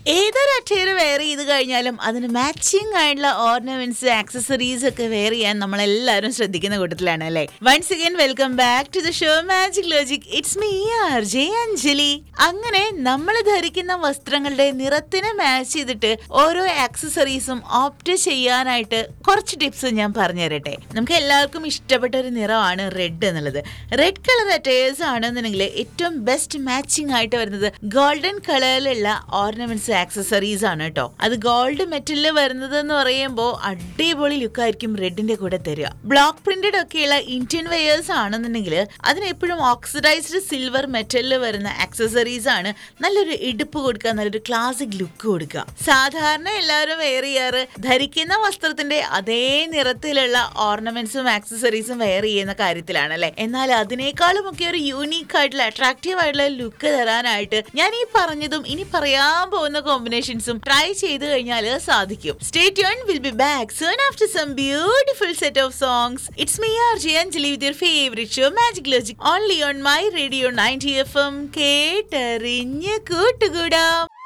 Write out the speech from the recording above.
ഏതൊരു attire wear ചെയ്ത് കഴിഞ്ഞാലും അതിന് മാച്ചിങ് ആയിട്ടുള്ള ഓർണമെന്റ്സ് ആക്സസറീസ് ഒക്കെ വെയർ ചെയ്യാൻ നമ്മൾ എല്ലാവരും ശ്രദ്ധിക്കുന്ന കൂട്ടത്തിലാണ് അല്ലേ once again welcome back to the show magic logic it's me R J Anjali അങ്ങനെ നമ്മൾ ധരിക്കുന്ന വസ്ത്രങ്ങളുടെ നിറത്തിന് മാച്ച് ചെയ്തിട്ട് ഓരോ ആക്സസറീസും ഓപ്റ്റ് ചെയ്യാനായിട്ട് കുറച്ച് ടിപ്സ് ഞാൻ പറഞ്ഞു തരട്ടെ നമുക്ക് എല്ലാവർക്കും ഇഷ്ടപ്പെട്ട ഒരു നിറമാണ് റെഡ് എന്നുള്ളത് റെഡ് കളർ അറ്റയേഴ്സ് ആണെന്നുണ്ടെങ്കിൽ ഏറ്റവും ബെസ്റ്റ് മാച്ചിങ് ആയിട്ട് വരുന്നത് ഗോൾഡൻ കളറിലുള്ള ഓർണമെന്റ്സ് ആക്സസറീസ് ആണ് കേട്ടോ അത് ഗോൾഡ് മെറ്റലിൽ വരുന്നത് എന്ന് പറയുമ്പോൾ അടിപൊളി ലുക്ക് ആയിരിക്കും റെഡിന്റെ കൂടെ തരിക ബ്ലോക്ക് പ്രിന്റഡ് ഒക്കെയുള്ള ഇന്ത്യൻ വെയേഴ്സ് ആണെന്നുണ്ടെങ്കിൽ അതിന് എപ്പോഴും ഓക്സിഡൈസ്ഡ് സിൽവർ മെറ്റലിൽ വരുന്ന ആക്സസറീസ് ആണ് നല്ലൊരു ഇടുപ്പ് കൊടുക്കുക നല്ലൊരു ക്ലാസിക് ലുക്ക് കൊടുക്കുക സാധാരണ എല്ലാവരും വെയർ ചെയ്യാറ് ധരിക്കുന്ന വസ്ത്രത്തിന്റെ അതേ നിറത്തിലുള്ള ഓർണമെന്റ്സും ആക്സസറീസും വെയർ ചെയ്യുന്ന കാര്യത്തിലാണ് അല്ലെ എന്നാൽ അതിനേക്കാളും ഒക്കെ ഒരു യൂണീക്ക് ആയിട്ടുള്ള അട്രാക്റ്റീവ് ആയിട്ടുള്ള ലുക്ക് തരാനായിട്ട് ഞാൻ ഈ പറഞ്ഞതും ഇനി പറയാൻ പോകുന്ന കോമ്പിനേഷൻസും ട്രൈ ചെയ്ത് കഴിഞ്ഞാൽ സാധിക്കും stay tune will be back soon after some beautiful set of songs it's me R J Anjali with your favourite show magic logic only on my radio ninety F M കേട്ടറിഞ്ഞ് കൂട്ടുകൂടാം